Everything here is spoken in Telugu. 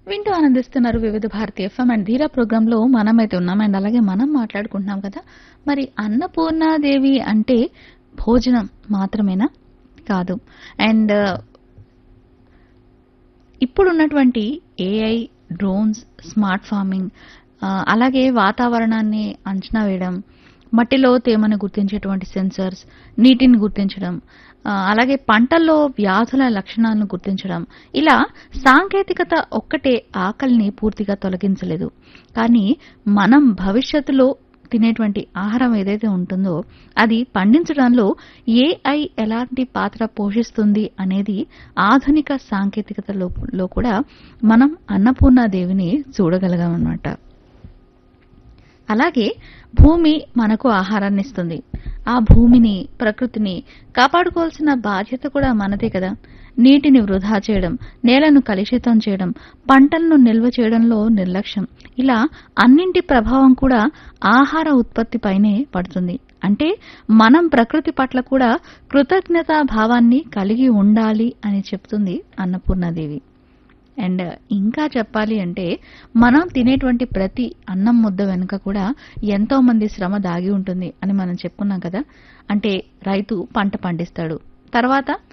వింటూ ఆనందిస్తున్నారు వివిధ భారతి ఎఫ్ఎం అండ్ ధీరా ప్రోగ్రాంలో మనమైతే ఉన్నాం అండ్ అలాగే మనం మాట్లాడుకుంటున్నాం కదా మరి అన్నపూర్ణాదేవి అంటే భోజనం మాత్రమేనా కాదు అండ్ ఇప్పుడున్నటువంటి ఏఐ డ్రోన్స్ స్మార్ట్ ఫార్మింగ్ ఆ, అలాగే వాతావరణాన్ని అంచనా వేయడం మట్టిలో తేమను గుర్తించేటువంటి సెన్సర్స్ నీటిని గుర్తించడం ఆ, అలాగే పంటల్లో వ్యాధుల లక్షణాలను గుర్తించడం ఇలా సాంకేతికత ఒక్కటే ఆకలిని పూర్తిగా తొలగించలేదు కానీ మనం భవిష్యత్తులో తినేటువంటి ఆహారం ఏదైతే ఉంటుందో అది పండించడంలో ఏఐ ఎలాంటి పాత్ర పోషిస్తుంది అనేది ఆధునిక సాంకేతికతలో లో కూడా మనం అన్నపూర్ణాదేవిని చూడగలగామన్నమాట అలాగే భూమి మనకు ఆహారాన్ని ఇస్తుంది ఆ భూమిని ప్రకృతిని కాపాడుకోవాల్సిన బాధ్యత కూడా మనదే కదా నీటిని వృధా చేయడం నేలను కలుషితం చేయడం పంటలను నిల్వ చేయడంలో నిర్లక్ష్యం ఇలా అన్నింటి ప్రభావం కూడా ఆహార ఉత్పత్తిపైనే పడుతుంది అంటే మనం ప్రకృతి పట్ల కూడా కృతజ్ఞతా భావాన్ని కలిగి ఉండాలి అని చెప్తుంది అన్నపూర్ణాదేవి అండ్ ఇంకా చెప్పాలి అంటే మనం తినేటువంటి ప్రతి అన్నం ముద్ద వెనుక కూడా ఎంతో మంది శ్రమ దాగి ఉంటుంది అని మనం చెప్పుకున్నాం కదా అంటే రైతు పంట పండిస్తాడు తర్వాత